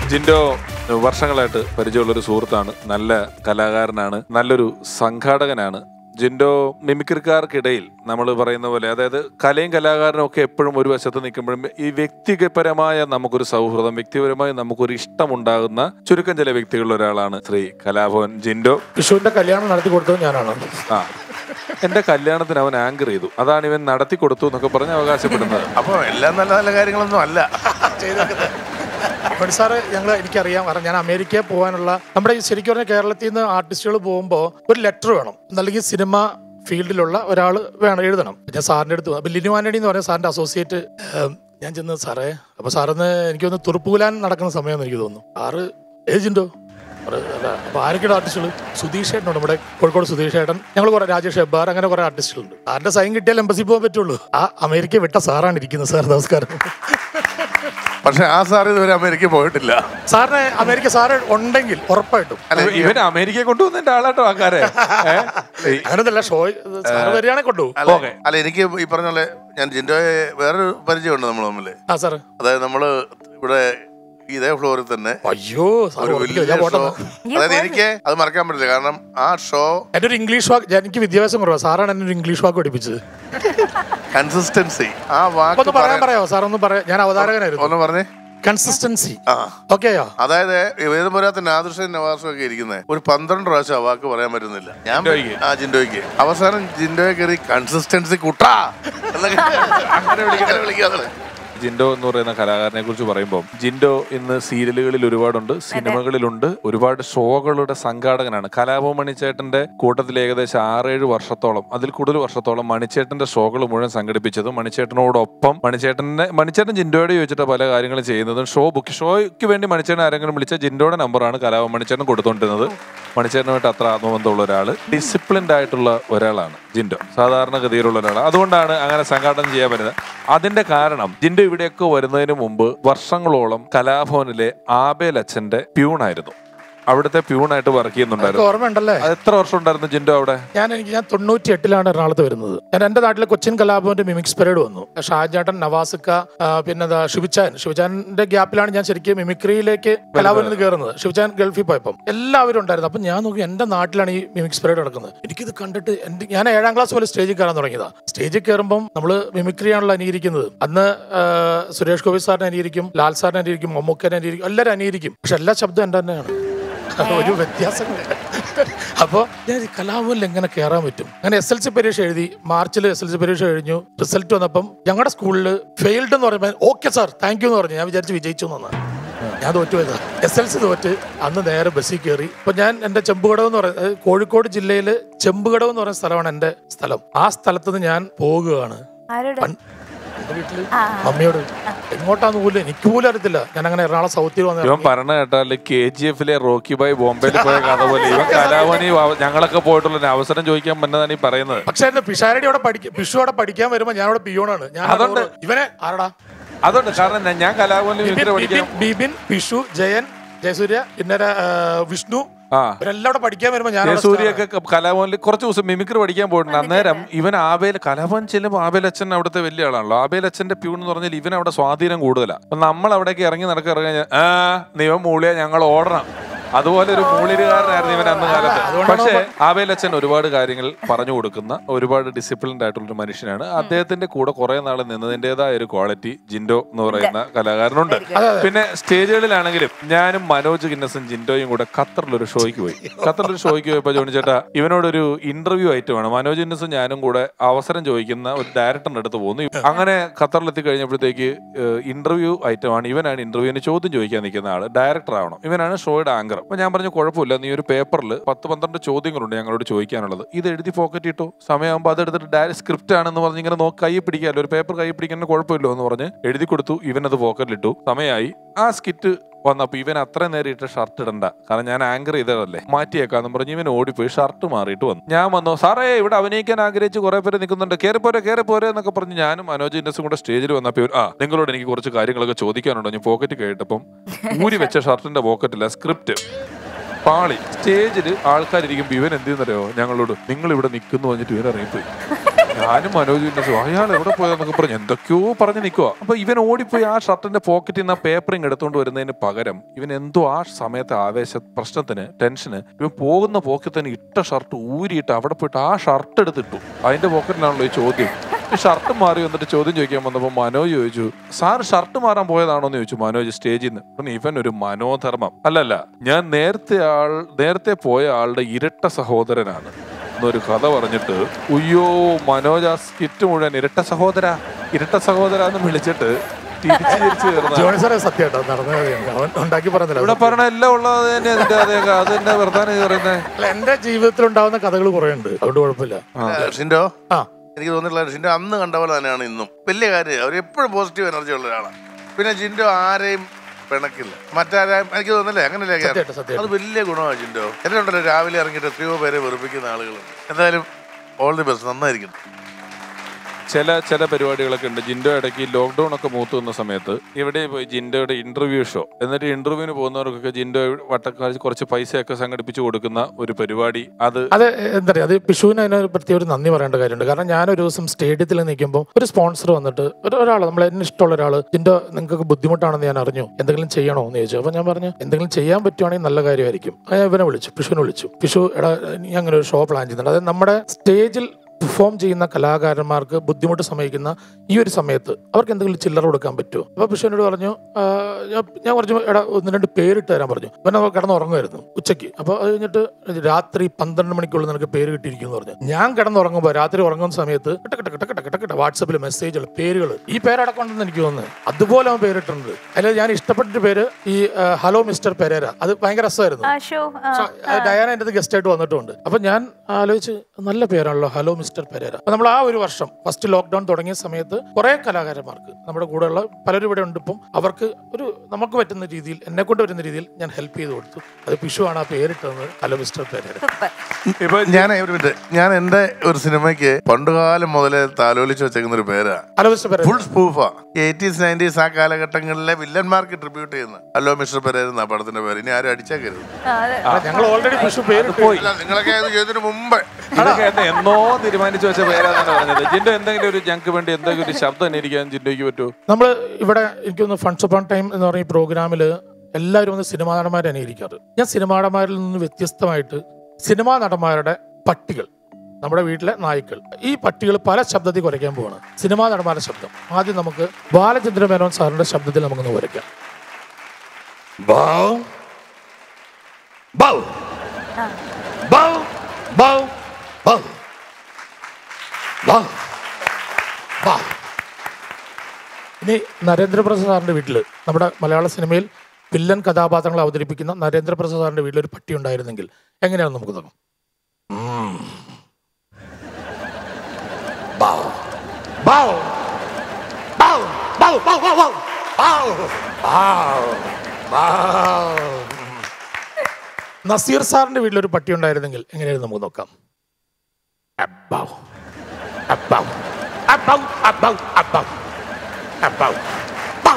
ജിൻഡോ വർഷങ്ങളായിട്ട് പരിചയമുള്ള ഒരു സുഹൃത്താണ് നല്ല കലാകാരനാണ് നല്ലൊരു സംഘാടകനാണ് ജിൻഡോ മിമിക്രിക്കാർക്കിടയിൽ നമ്മൾ പറയുന്ന പോലെ അതായത് കലയും കലാകാരനും ഒക്കെ എപ്പോഴും ഒരു വശത്ത് നിൽക്കുമ്പോഴും ഈ വ്യക്തിപരമായ നമുക്കൊരു സൗഹൃദം വ്യക്തിപരമായി നമുക്കൊരു ഇഷ്ടമുണ്ടാകുന്ന ചുരുക്കം ചില വ്യക്തികളിൽ ഒരാളാണ് ശ്രീ കലാഭവൻ ജിൻഡോ വിഷുവിന്റെ കല്യാണം നടത്തി കൊടുത്തത് ഞാനാണ് ആ എന്റെ കല്യാണത്തിന് അവൻ ആങ്കർ ചെയ്തു അതാണ് ഇവൻ നടത്തി കൊടുത്തു എന്നൊക്കെ പറഞ്ഞ് അവകാശപ്പെടുന്നത് അപ്പൊ എല്ലാം നല്ല നല്ല കാര്യങ്ങളൊന്നും അല്ല മണി സാറ് ഞങ്ങൾ എനിക്കറിയാം കാരണം ഞാൻ അമേരിക്കയിൽ പോകാനുള്ള നമ്മുടെ ഈ ശരിക്കും പറഞ്ഞാൽ കേരളത്തിൽ നിന്ന് ആർട്ടിസ്റ്റുകൾ പോകുമ്പോൾ ഒരു ലെറ്റർ വേണം അല്ലെങ്കിൽ സിനിമ ഫീൽഡിലുള്ള ഒരാൾ വേണം എഴുതണം ഞാൻ സാറിൻ്റെ അടുത്ത് അപ്പം ലിനു ആന്റണി എന്ന് പറയുന്ന സാറിൻ്റെ അസോസിയേറ്റ് ഞാൻ ചെന്ന് സാറേ അപ്പോൾ സാറൊന്ന് എനിക്കൊന്ന് തുറപ്പുകുലാൻ നടക്കുന്ന സമയമെന്ന് എനിക്ക് തോന്നുന്നു സാറ് ഏജുണ്ടോ അപ്പോൾ ആരൊക്കെയാണ് ആർട്ടിസ്റ്റുകൾ സുധീഷ് ഏട്ടനുണ്ട് നമ്മുടെ കോഴിക്കോട് സുധീഷ് ഏട്ടൻ ഞങ്ങൾ കുറെ രാജേഷ് ഹെബ്ബാർ അങ്ങനെ കുറെ ആർട്ടിസ്റ്റുകളുണ്ട് സാറിന്റെ സൈൻ കിട്ടിയാൽ എംബസി പോകാൻ പറ്റുള്ളൂ ആ അമേരിക്ക വിട്ട സാറാണ് ഇരിക്കുന്നത് സാർ നമസ്കാരം പക്ഷെ ആ സാർ ഇതുവരെ അമേരിക്ക പോയിട്ടില്ല സാറിന് അമേരിക്ക സാറ് ഉണ്ടെങ്കിൽ ഉറപ്പായിട്ടും അല്ല ഇവൻ അമേരിക്കയെ കൊണ്ടുവന്നതിന്റെ ആളാട്ടോ ആൾക്കാരെ അങ്ങനൊന്നല്ല ഷോ സാറ് വരികയാണെങ്കിൽ കൊണ്ടുപോകും അല്ല, ഓക്കേ. അല്ല എനിക്ക് ഈ പറഞ്ഞ പോലെ ഞാൻ ജിൻഡോയെ വേറൊരു പരിചയമുണ്ട് നമ്മൾ തമ്മില് ആ സാറ് അതായത് നമ്മള് ഇവിടെ ഇതേ ഫ്ലോറിൽ തന്നെ അയ്യോ സാർ ഒരു ഓർമ്മിക്കുക. വലിയ ഞാൻ പോട്ടെ ഷോ അതായത് എനിക്ക് അത് മറക്കാൻ പറ്റില്ല കാരണം ആ ഷോ എൻ്റെ ഒരു ഇംഗ്ലീഷ് വാക്ക് ഞാൻ- എനിക്ക് വിദ്യാഭ്യാസം കുറവാണ് സാറാണ് എന്നെ ഒരു ഇംഗ്ലീഷ് വാക്ക് പഠിപ്പിച്ചത് കൺസിസ്റ്റൻസി ആ അപ്പൊ വാക്ക് ഒന്ന് പറയാൻ പറയാൻ- പറയാമോ സാർ ഒന്ന് പറയാം ഞാൻ അവതാരകനായിരുന്നു ഒന്ന് പറഞ്ഞേ കൺസിസ്റ്റൻസി ആ ഓക്കെയോ അതായത് വേദപുരാത്ത നാദൃശൻ നവാസും ഒക്കെ ഇരിക്കുന്നത് ഒരു പന്ത്രണ്ട് പ്രാവശ്യം ആ വാക്ക് പറയാൻ പറ്റുന്നില്ല ഞാൻ ജിൻഡോയ്ക്ക്. ആ ജിൻഡോയ്ക്ക് അവസാനം ജിൻഡോയെ കയറി കൺസിസ്റ്റൻസി കുട്ടാ എന്നൊക്കെ അങ്ങനെ വിളിക്കാൻ വിളിക്കാതെ ജിൻഡോ എന്ന് പറയുന്ന കലാകാരനെ കുറിച്ച് പറയുമ്പോൾ ജിൻഡോ ഇന്ന് സീരിയലുകളിൽ ഒരുപാടുണ്ട് സിനിമകളിലുണ്ട് ഒരുപാട് ഷോകളുടെ സംഘാടകനാണ് കലാഭവൻ മണിച്ചേട്ടന്റെ കൂട്ടത്തിൽ ഏകദേശം ആറേഴ് വർഷത്തോളം അതിൽ കൂടുതൽ വർഷത്തോളം മണിച്ചേട്ടന്റെ ഷോകൾ മുഴുവൻ സംഘടിപ്പിച്ചതും മണിച്ചേട്ടനോടൊപ്പം മണിച്ചേട്ടനെ മണിച്ചേട്ടൻ ജിൻഡോയോട് ചോദിച്ചിട്ട് പല കാര്യങ്ങളും ചെയ്യുന്നതും ഷോ ബുക്ക് ഷോയ്ക്ക് വേണ്ടി മണിച്ചേട്ടൻ ആരെങ്കിലും വിളിച്ച ജിൻഡോയുടെ നമ്പറാണ് കലാഭവൻ മണിച്ചേട്ടൻ കൊടുത്തുകൊണ്ടിരുന്നത് മണിച്ചേട്ടനുമായിട്ട് അത്ര ആത്മബന്ധമുള്ള ഒരാൾ ഡിസിപ്ലിൻഡ് ആയിട്ടുള്ള ഒരാളാണ് ജിൻഡോ സാധാരണഗതിയിലുള്ള ഒരാളാണ് അതുകൊണ്ടാണ് അങ്ങനെ സംഘാടനം ചെയ്യാൻ പറ്റുന്നത് അതിന്റെ കാരണം ജിൻഡോ ഇവിടെയൊക്കെ വരുന്നതിന് മുമ്പ് വർഷങ്ങളോളം കലാഭവനിലെ ആബേൽ അച്ഛന്റെ പ്യൂണായിരുന്നു അവിടുത്തെ പ്യൂണായിട്ട് വർക്ക് ചെയ്യുന്നുണ്ടായിരുന്നു ഓർമ്മയുണ്ടല്ലേ അത് എത്ര വർഷം ഉണ്ടായിരുന്നു ജിൻഡോ അവിടെ ഞാൻ എനിക്ക് ഞാൻ തൊണ്ണൂറ്റി എട്ടിലാണ് എറണാകുളത്ത് വരുന്നത് ഞാൻ എന്റെ നാട്ടിലെ കൊച്ചിൻ കലാഭവന്റെ മിമിക്സ് പരേഡ് വന്നു ഷാജാട്ടൻ നവാസിക്ക ആ, പിന്നെ ദാ ഷിബുച്ചാൻ ഷിബുച്ചാന്റെ ഗ്യാപ്പിലാണ് ഞാൻ ശരിക്കും മിമിക്രിയിലേക്ക് കലാഭവനിൽ കയറുന്നത് ഷിബുച്ചാൻ ഗൾഫിൽ പോയപ്പം എല്ലാവരും ഉണ്ടായിരുന്നു അപ്പൊ ഞാൻ നോക്കി എന്റെ നാട്ടിലാണ് ഈ മിമിക്സ് പരേഡ് നടക്കുന്നത് എനിക്കിത് കണ്ടിട്ട് എന്റെ ഞാൻ ഏഴാം ക്ലാസ് പോലെ സ്റ്റേജിൽ കയറാൻ തുടങ്ങിയതാ സ്റ്റേജിൽ കയറുമ്പം നമ്മൾ മിമിക്രിയാണല്ലോ അനുകരിക്കുന്നത് അന്ന് ആ, സുരേഷ് ഗോപി സാറിനെ അനുകരിക്കും ലാൽ സാറിനെ അനുകരിക്കും മമ്മൂക്കനെ അനുകരിക്കും എല്ലാവരും അനുകരിക്കും പക്ഷെ എല്ലാ ശബ്ദം എൻ്റെ തന്നെയാണ് ഒരു വ്യത്യാസമില്ല അപ്പോൾ ഞാൻ ഈ കലാഭവനിൽ എങ്ങനെ കയറാൻ പറ്റും അങ്ങനെ എസ് എൽ സി പരീക്ഷ എഴുതി മാർച്ചിൽ എസ് എൽ സി പരീക്ഷ കഴിഞ്ഞു റിസൾട്ട് വന്നപ്പം ഞങ്ങളുടെ സ്കൂളിൽ ഫെയിൽഡ് എന്ന് പറയുമ്പോൾ ഓക്കെ സാർ താങ്ക് യു എന്ന് പറഞ്ഞു ഞാൻ വിചാരിച്ച് വിജയിച്ചു എന്നാണ് ഞാൻ തോറ്റുപോയതാ എസ് എൽ സി തോറ്റ് അന്ന് നേരെ ബസ്സിൽ കയറി ഇപ്പൊ ഞാൻ എന്റെ ചെമ്പുകടവ് എന്ന് പറയുന്നത് കോഴിക്കോട് ജില്ലയിൽ ചെമ്പുകടവ് എന്ന് പറയുന്ന സ്ഥലമാണ് എന്റെ സ്ഥലം ആ സ്ഥലത്ത് നിന്ന് ഞാൻ പോകുകയാണ് ആരോട് പണ്ട് എന്റെ വീട്ടില് മമ്മിയോട് എങ്ങോട്ടാന്ന് പോലും എനിക്ക് പോലും അറിയത്തില്ല ഞാൻ അങ്ങനെ എറണാകുളം സൗത്തിൽ വന്ന് ഇവൻ പറഞ്ഞ കേട്ടാൽ കെ ജി എഫിലെ റോക്കി ബായ് ബോംബെയിൽ പോയ കഥ പോലെ ഇവൻ കലാഭവനി വ- ഞങ്ങളൊക്കെ പോയിട്ടുള്ള ഒരു അവസരം ചോദിക്കാൻ പറ്റുന്നതാണ് ഈ പറയുന്നത് പക്ഷെ എന്റെ പിഷാരടി അവിടെ പഠിക്ക പിഷു അവിടെ പഠിക്കാൻ വരുമ്പോ ഞാൻ അവിടെ പിയോണാണ് ഞാൻ അതുകൊണ്ട് അവിടെ ഇവനെ ആരടാ അതുകൊണ്ട് കാരണം ഞാൻ- ഞാൻ കലാഭവനിൽ ബിബിൻ, മിമിക്രി പഠിക്കാൻ ബിബിൻ, ബിബിൻ പിഷു ജയൻ ജയസൂര്യ പിന്നെ ആ, വിഷ്ണു ആ ഇവരെല്ലാം അവിടെ പഠിക്കാൻ വരുമ്പോ ഞാൻ അവിടെ സൂര്യൊക്കെ കലാഭവനിൽ കുറച്ച് ദിവസം മിമിക്രി പഠിക്കാൻ പോയിട്ടുണ്ട് അന്നേരം ഇവൻ ആബേൽ കലാഭവൻ ചെല്ലുമ്പോൾ ആബേൽ അച്ഛൻ അവിടുത്തെ വലിയ ആളാണല്ലോ ആബേൽ അച്ഛന്റെ പ്യൂൺ എന്ന് പറഞ്ഞാൽ ഇവൻ അവിടെ സ്വാധീനം കൂടുതലാണ് അപ്പൊ നമ്മൾ അവിടേക്ക് ഇറങ്ങി നടക്കുക ഇറങ്ങി ആ നീ ഇവൻ മൂളിയ ഞങ്ങൾ ഓടണം അതുപോലെ ഒരു മൂളിരുകാരനായിരുന്നു ഇവൻ അന്ന് കാലത്ത് പക്ഷേ ആബേൽ അച്ഛൻ ഒരുപാട് കാര്യങ്ങൾ പറഞ്ഞു കൊടുക്കുന്ന ഒരുപാട് ഡിസിപ്ലിൻഡ് ആയിട്ടുള്ള ഒരു മനുഷ്യനാണ് അദ്ദേഹത്തിന്റെ കൂടെ കുറെ നാൾ നിന്നതിന്റേതായ ഒരു ക്വാളിറ്റി ജിൻഡോ എന്ന് പറയുന്ന കലാകാരനുണ്ട് പിന്നെ സ്റ്റേജുകളിലാണെങ്കിലും ഞാനും മനോജ് ഗിന്നസും ജിൻഡോയും കൂടെ ഖത്തറിലൊരു ഷോയ്ക്ക് പോയി ഖത്തറിലൊരു ഷോയ്ക്ക് പോയപ്പോൾ ജോണി ചേട്ടാ ഇവനോടൊരു ഇന്റർവ്യൂ ആയിട്ട് വേണം മനോജ് ഗിന്നസും ഞാനും കൂടെ അവസരം ചോദിക്കുന്ന ഒരു ഡയറക്ടറിന്റെ അടുത്ത് പോകുന്നു അങ്ങനെ ഖത്തറിലെത്തി കഴിഞ്ഞപ്പോഴത്തേക്ക് ഇന്റർവ്യൂ ഐറ്റമാണ് ഇവനാണ് ഇന്റർവ്യൂവിന് ചോദ്യം ചോദിക്കാൻ നിൽക്കുന്ന ആള് ഡയറക്ടർ ആവണം ഇവനാണ് ഷോയുടെ ആങ്കർ അപ്പൊ ഞാൻ പറഞ്ഞു കുഴപ്പമില്ല നീ ഒരു പേപ്പറിൽ പത്ത് പന്ത്രണ്ട് ചോദ്യങ്ങളുണ്ട് ഞങ്ങളോട് ചോദിക്കാനുള്ളത് ഇത് എഴുതി പോക്കറ്റ് ഇട്ടു സമയമാകുമ്പോൾ അതെടുത്തിട്ട് ഡയറക്റ്റ് സ്ക്രിപ്റ്റ് ആണെന്ന് പറഞ്ഞ് ഇങ്ങനെ നോക്കി കൈ പിടിക്കാമല്ലോ ഒരു പേപ്പർ കൈ പിടിക്കാൻ കുഴപ്പമില്ലോ എന്ന് പറഞ്ഞ് എഴുതി കൊടുത്തു ഇവൻ അത് പോക്കറ്റിലിട്ടു സമയമായി ആ സ്കിറ്റ് വന്നപ്പോ ഇവൻ അത്ര നേരം ഇട്ട ഷർട്ട് ഇടണ്ട കാരണം ഞാൻ ആങ്കർ ചെയ്തതല്ലേ മാറ്റിയേക്കാന്ന് പറഞ്ഞ് ഇവൻ ഓടിപ്പോയി ഷർട്ട് മാറിയിട്ട് വന്നു ഞാൻ വന്നു സാറേ ഇവിടെ അഭിനയിക്കാൻ ആഗ്രഹിച്ച് കുറെ പേര് നിൽക്കുന്നുണ്ട് കയറി പോരെ കയറി പോരെ എന്നൊക്കെ പറഞ്ഞ് ഞാനും മനോജ് ഇൻഡസും കൂടെ സ്റ്റേജിൽ വന്നപ്പോൾ ഇവർ, ആ നിങ്ങളോട് എനിക്ക് കുറച്ച് കാര്യങ്ങളൊക്കെ ചോദിക്കാനുണ്ടോ ഞാൻ പോക്കറ്റ് കേട്ടപ്പം ഊരി വെച്ച ഷർട്ടിന്റെ പോക്കറ്റില്ല സ്ക്രിപ്റ്റ് പാളി സ്റ്റേജിൽ ആൾക്കാരിരിക്കുമ്പോൾ ഇവൻ എന്തെന്നറിയോ ഞങ്ങളോട് നിങ്ങൾ ഇവിടെ നിൽക്കുന്നു പറഞ്ഞിട്ട് ഇവൻ ഇറങ്ങിപ്പോയി ഞാനും മനോജ് ഉന്നസു അയാൾ എവിടെ പോയെന്നൊക്കെ പറഞ്ഞ് എന്തൊക്കെയോ പറഞ്ഞ് നിൽക്കുക അപ്പൊ ഇവൻ ഓടിപ്പോയി ആ ഷർട്ടിന്റെ പോക്കറ്റിൽ നിന്ന് ആ പേപ്പറിങ് എടുത്തോണ്ട് വരുന്നതിന് പകരം ഇവൻ എന്തോ ആ സമയത്തെ ആവേശ പ്രശ്നത്തിന് ടെൻഷന് ഇവൻ പോകുന്ന പോക്കറ്റിൽ തന്നെ ഇട്ട ഷർട്ട് ഊരിയിട്ട് അവിടെ പോയിട്ട് ആ ഷർട്ട് എടുത്തിട്ടു അതിന്റെ പോക്കറ്റിലാണല്ലോ ഈ ചോദ്യം ഈ ഷർട്ട് മാറി വന്നിട്ട് ചോദ്യം ചോദിക്കാൻ വന്നപ്പോൾ മനോജ് ചോദിച്ചു സാർ ഷർട്ട് മാറാൻ പോയതാണോ എന്ന് ചോദിച്ചു മനോജ് സ്റ്റേജിൽ നിന്ന് അപ്പം ഇവൻ ഒരു മനോധർമ്മം അല്ലല്ല ഞാൻ നേരത്തെ ആൾ നേരത്തെ പോയ ആളുടെ ഇരട്ട സഹോദരനാണ് എന്നൊരു കഥ പറഞ്ഞിട്ട് ഉയ്യോ മനോജ് ആ സ്കിറ്റ് മുഴുവൻ ഇരട്ട സഹോദര ഇരട്ട സഹോദര എന്ന് വിളിച്ചിട്ട് തിരിച്ചു തിരിച്ചു കയറുന്ന ജോണി സാറേ സത്യമായിട്ടോ നടന്ന കഥയാണ് അവൻ ഉണ്ടാക്കി പറഞ്ഞില്ല ഇവിടെ പറഞ്ഞ എല്ലാം ഉള്ളത് തന്നെ അതിന്റെ അതേ അത് തന്നെ വെറുതെ പറയുന്നത് അല്ല, എന്റെ ജീവിതത്തിൽ ഉണ്ടാവുന്ന കഥകൾ കുറെ ഉണ്ട് അതുകൊണ്ട് കുഴപ്പമില്ല ഷിൻഡോ ആ എനിക്ക് തോന്നിയിട്ടുള്ള ഷിൻഡോ അന്ന് കണ്ട പോലെ തന്നെയാണ് ഇന്നും വലിയ കാര്യം അവർ എപ്പോഴും പോസിറ്റീവ് എനർജി ഉള്ള ഒരാളാണ് പിന്നെ ജിൻഡോ ആരെയും പിണക്കില്ല മറ്റാരെയും എനിക്ക് തോന്നില്ലേ അങ്ങനെയല്ലേ സത്യമായിട്ട്, സത്യമായിട്ട്. അത് വലിയ ഗുണമാണ് ജിൻഡോ എന്നെ ഉണ്ടല്ലോ രാവിലെ ഇറങ്ങിയിട്ട് എത്രയോ പേരെ വെറുപ്പിക്കുന്ന ആളുകളുണ്ട് എന്തായാലും ഓൾ ദി ബെസ്റ്റ് നന്നായിരിക്കും ചില ചില പരിപാടികളൊക്കെ ഉണ്ട് ജിൻഡോ ഇടയ്ക്ക് ലോക്ക്ഡൌൺ ഒക്കെ മൂത്ത് വന്ന സമയത്ത് ഇവിടെ പോയി ജിൻഡോയുടെ ഇന്റർവ്യൂ ഷോ എന്നിട്ട് ഇന്റർവ്യൂവിന് പോകുന്നവർക്കൊക്കെ ജിൻഡോ വട്ടക്കാർ കുറച്ച് പൈസയൊക്കെ സംഘടിപ്പിച്ചു കൊടുക്കുന്ന ഒരു പരിപാടി അത് അത് എന്താ പറയുക അത് പിഷുവിന് അതിന് പ്രത്യേക ഒരു നന്ദി പറയേണ്ട കാര്യമുണ്ട് കാരണം ഞാൻ ഒരു ദിവസം സ്റ്റേഡിയത്തിൽ നിൽക്കുമ്പോൾ ഒരു സ്പോൺസർ വന്നിട്ട് ഒരു ഒരാൾ നമ്മൾ എന്നെ ഇഷ്ടമുള്ള ഒരാൾ ഇതിന്റെ നിങ്ങൾക്ക് ബുദ്ധിമുട്ടാണെന്ന് ഞാൻ അറിഞ്ഞു എന്തെങ്കിലും ചെയ്യണോ എന്ന് ചോദിച്ചു അപ്പൊ ഞാൻ പറഞ്ഞു എന്തെങ്കിലും ചെയ്യാൻ പറ്റുവാണെങ്കിൽ നല്ല കാര്യമായിരിക്കും അങ്ങനെ ഇവനെ വിളിച്ചു പിഷുവിനെ വിളിച്ചു പിഷു എടാ നീ അങ്ങനെ ഒരു ഷോ പ്ലാൻ ചെയ്യുന്നുണ്ട് അതായത് നമ്മുടെ സ്റ്റേജിൽ പെർഫോം ചെയ്യുന്ന കലാകാരന്മാർക്ക് ബുദ്ധിമുട്ട് സമയിക്കുന്ന ഈ ഒരു സമയത്ത് അവർക്ക് എന്തെങ്കിലും ചില്ലറ കൊടുക്കാൻ പറ്റുമോ അപ്പൊ പിഷുവിനോട് പറഞ്ഞു "ആ, ഞാൻ- ഞാൻ കുറച്ച് എടാ ഒന്ന് രണ്ട് പേരിട്ട് തരാൻ പറഞ്ഞു ഇവൻ കിടന്ന് ഉറങ്ങുമായിരുന്നു ഉച്ചയ്ക്ക് അപ്പൊ അത് കഴിഞ്ഞിട്ട് രാത്രി പന്ത്രണ്ട് മണിക്കുള്ളിൽ നിനക്ക് പേര് കിട്ടിയിരിക്കുന്നു പറഞ്ഞു ഞാൻ കിടന്നുറങ്ങുമ്പോൾ രാത്രി ഉറങ്ങുന്ന സമയത്ത് കിട്ട കിട്ട കിട്ട കിട്ട കിട്ട കിട്ട വാട്സപ്പിൽ മെസ്സേജുകൾ പേരുകൾ ഈ പേരടക്കം ഉണ്ടെന്ന് എനിക്ക് തോന്നുന്നു അതുപോലെ അവൻ പേരിട്ടുണ്ട് അതിൽ ഞാൻ ഇഷ്ടപ്പെട്ട പേര് ഈ ആ, ഹലോ മിസ്റ്റർ പെരേര അത് ഭയങ്കര രസമായിരുന്നു ആ ഷോ ആ, സോ, ആ, ഡയാന എൻ്റെ ഗസ്റ്റ് ആയിട്ട് വന്നിട്ടുണ്ട് അപ്പൊ ഞാൻ ആലോചിച്ച് നല്ല പേരാണല്ലോ ഹലോ മിസ്റ്റർ പെരേര അപ്പൊ നമ്മൾ ആ ഒരു വർഷം ഫസ്റ്റ് ലോക്ക്ഡൌൺ തുടങ്ങിയ സമയത്ത് കുറെ കലാകാരന്മാർക്ക് നമ്മുടെ കൂടെയുള്ള പലരും ഇവിടെ ഉണ്ട് ഇപ്പം അവർക്ക് ഒരു നമുക്ക് പറ്റുന്ന രീതിയിൽ എന്നെ കൊണ്ട് പറ്റുന്ന രീതിയിൽ ഞാൻ ഹെൽപ്പ് ചെയ്ത് കൊടുത്തു അത് പിഷു ആണ് ആ പേരിട്ടത് ഹലോ മിസ്റ്റർ പെരേര സൂപ്പർ ഇപ്പൊ ഞാൻ ഒരു മിനിറ്റ് ഞാൻ എന്റെ ഒരു സിനിമയ്ക്ക് പണ്ടുകാലം മുതലേ താലോലിച്ച് വെച്ചേക്കുന്ന ഒരു പേരാ ഹലോ മിസ്റ്റർ പെരേര ഫുൾ സ്പൂഫാ എയ്റ്റീസ് നയൻറ്റീസ് ആ കാലഘട്ടങ്ങളിലെ വില്ലന്മാർക്ക് ട്രിബ്യൂട്ട് ചെയ്യുന്ന അല്ലോ മിസ്റ്റർ പെരേരുന്ന പടത്തിന്റെ പേര് ഇനി ആരും അടിച്ചേക്കരുത് ആ, അത് ഞങ്ങൾ ഓൾറെഡി പിഷു പേരിട്ട് പോയി അല്ല നിങ്ങളൊക്കെ അത് ചെയ്തതിന് മുമ്പ് ഇതൊക്കെ എന്നെ എന്നോ തീരുമാനിച്ചു വെച്ച പേരാന്നാണ് പറഞ്ഞത് ജിൻഡോ എന്തെങ്കിലും ഒരു ഞങ്ങൾക്ക് വേണ്ടി എന്തെങ്കിലും ഒരു ശബ്ദം അനുകരിക്കാൻ ജിൻഡോയ്ക്ക് പറ്റുമോ നമ്മൾ ഇവിടെ എനിക്ക് തോന്നുന്നു ഫണ്ട്സ് അപ്പോൺ ടൈം എന്ന് പറയുന്ന പ്രോഗ്രാമിൽ എല്ലാവരും വന്ന് സിനിമാ നടന്മാരെ അനുകരിക്കാറ് ഞാൻ സിനിമാ നടന്മാരിൽ നിന്ന് വ്യത്യസ്തമായിട്ട് സിനിമാ നടന്മാരുടെ പട്ടികൾ നമ്മുടെ വീട്ടിലെ നായ്ക്കൾ ഈ പട്ടികൾ പല ശബ്ദത്തിൽ കുറയ്ക്കാൻ പോവാണ് സിനിമാ നടന്മാരുടെ ശബ്ദം ആദ്യം നമുക്ക് ബാലചന്ദ്ര മേനോൻ സാറിന്റെ ശബ്ദത്തിൽ നമുക്കൊന്ന് കുറയ്ക്കാം ബൗ ബൗ ബൗ ബൗ ബൗ ബൗ ബൗ ഇനി നരേന്ദ്രപ്രസാദ് സാറിന്റെ വീട്ടിൽ നമ്മുടെ മലയാള സിനിമയിൽ വില്ലൻ കഥാപാത്രങ്ങൾ അവതരിപ്പിക്കുന്ന നരേന്ദ്രപ്രസാദ് സാറിന്റെ വീട്ടിൽ ഒരു പട്ടി ഉണ്ടായിരുന്നെങ്കിൽ എങ്ങനെയാണ് നമുക്ക് നോക്കാം നസീർ സാറിന്റെ വീട്ടിൽ ഒരു പട്ടി ഉണ്ടായിരുന്നെങ്കിൽ എങ്ങനെയായിരുന്നു നമുക്ക് നോക്കാം അബ്ബൗ. അബ്ബൗ. അബ്ബൗ, അബ്ബൗ, അബ്ബൗ. അബ്ബൗ. ബൗ.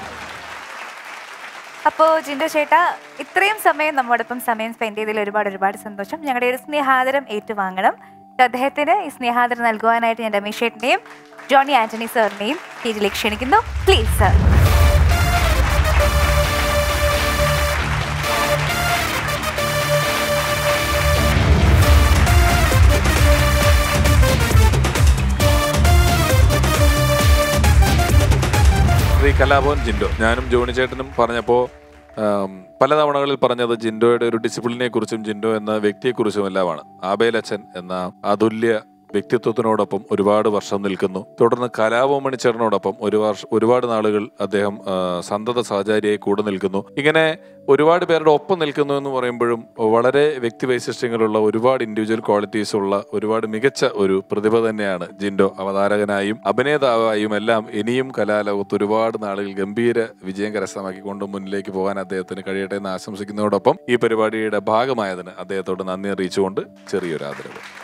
അപ്പോ ജിൻഡോ ചേട്ടാ ഇത്രയും സമയം നമ്മോടൊപ്പം സമയം സ്പെൻഡ് ചെയ്തതിൽ ഒരുപാട് ഒരുപാട് സന്തോഷം ഞങ്ങളുടെ ഒരു സ്നേഹാദരം ഏറ്റുവാങ്ങണം അദ്ദേഹത്തിന് ഈ സ്നേഹാദരം നൽകുവാനായിട്ട് ഞാൻ രമേശ് ചേട്ടനെയും ജോണി ആന്റണി സാറിനെയും സ്റ്റേജിലേക്ക് ക്ഷണിക്കുന്നു പ്ലീസ് സർ ശ്രീ കലാഭവൻ ജിൻഡോ ഞാനും ജോണി ചേട്ടനും പറഞ്ഞപ്പോ ആം, പല തവണകളിൽ പറഞ്ഞത് ജിൻഡോയുടെ ഒരു ഡിസിപ്ലിനെ കുറിച്ചും ജിൻഡോ എന്ന വ്യക്തിയെക്കുറിച്ചും എല്ലാമാണ് ആബേലച്ചൻ എന്ന അതുല്യ വ്യക്തിത്വത്തിനോടൊപ്പം ഒരുപാട് വർഷം നിൽക്കുന്നു തുടർന്ന് കലാഭവമണി ചേട്ടനോടൊപ്പം ഒരു വർഷം ഒരുപാട് നാളുകൾ അദ്ദേഹം ആ, സന്തത സഹചാരിയായി കൂടെ നിൽക്കുന്നു ഇങ്ങനെ ഒരുപാട് പേരുടെ ഒപ്പം നിൽക്കുന്നു എന്ന് പറയുമ്പോഴും വളരെ വ്യക്തിവൈശിഷ്ട്യങ്ങളുള്ള ഒരുപാട് ഇൻഡിവിജ്വൽ ക്വാളിറ്റീസ് ഉള്ള ഒരുപാട് മികച്ച ഒരു പ്രതിഭ തന്നെയാണ് ജിൻഡോ അവതാരകനായും അഭിനേതാവായും എല്ലാം ഇനിയും കലാലോകത്ത് ഒരുപാട് നാളുകൾ ഗംഭീര വിജയം കരസ്ഥമാക്കിക്കൊണ്ട് മുന്നിലേക്ക് പോകാൻ അദ്ദേഹത്തിന് കഴിയട്ടെ എന്ന് ആശംസിക്കുന്നതോടൊപ്പം ഈ പരിപാടിയുടെ ഭാഗമായതിന് അദ്ദേഹത്തോട് നന്ദി അറിയിച്ചുകൊണ്ട് ചെറിയൊരു ആദരവ്